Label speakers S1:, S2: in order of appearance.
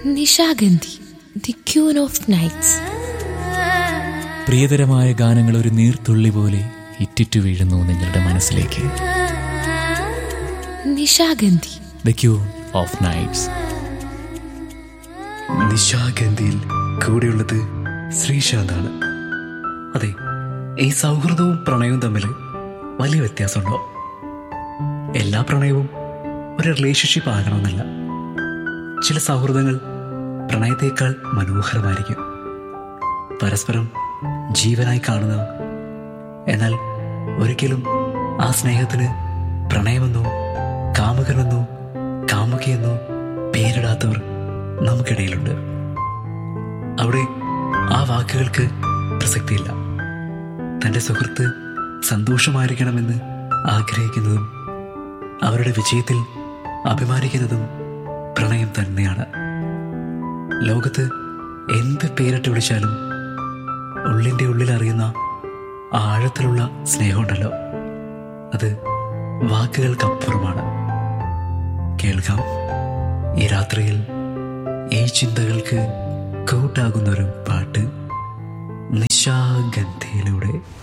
S1: Nishagandhi the queen of nights
S2: പ്രിയതരമായ ഗാനങ്ങൾ ഒരു നീർത്തുള്ളി പോലെ ഇറ്റിറ്റു വീഴുന്നു നിങ്ങളുടെ മനസ്സിലേക്ക്
S1: Nishagandhi
S2: the queen of nights
S3: നിശാഗന്ധിയിൽ കൂടെയുള്ളത് ശ്രീശാന്താണ് അതെ ഈ സൗഹൃദവും പ്രണയവും തമ്മിൽ വലിയ വ്യത്യാസമുണ്ടോ എല്ലാ പ്രണയവും ഒരു റിലേഷൻഷിപ്പ് ആകണമെന്നില്ല ചില സൗഹൃദങ്ങൾ പ്രണയത്തേക്കാൾ മനോഹരമായിരിക്കും പരസ്പരം ജീവനായി കാണുന്ന എന്നാൽ ഒരിക്കലും ആ സ്നേഹത്തിന് പ്രണയമെന്നോ കാമുകനെന്നോ കാമുകിയെന്നോ പേരിടാത്തവർ നമുക്കിടയിലുണ്ട് അവിടെ ആ വാക്കുകൾക്ക് പ്രസക്തിയില്ല തൻ്റെ സുഹൃത്ത് സന്തോഷമായിരിക്കണമെന്ന് ആഗ്രഹിക്കുന്നതും അവരുടെ വിജയത്തിൽ അഭിമാനിക്കുന്നതും പ്രണയം തന്നെയാണ് ലോകത്ത് എന്ത് പേരിട്ട് വിളിച്ചാലും ഉള്ളിൻ്റെ ഉള്ളിൽ അറിയുന്ന ആഴത്തിലുള്ള സ്നേഹമുണ്ടല്ലോ അത് വാക്കുകൾക്കപ്പുറമാണ് കേൾക്കാം ഈ രാത്രിയിൽ ഈ ചിന്തകൾക്ക് കൂട്ടാകുന്നൊരു പാട്ട് നിശാഗന്ധിയിലൂടെ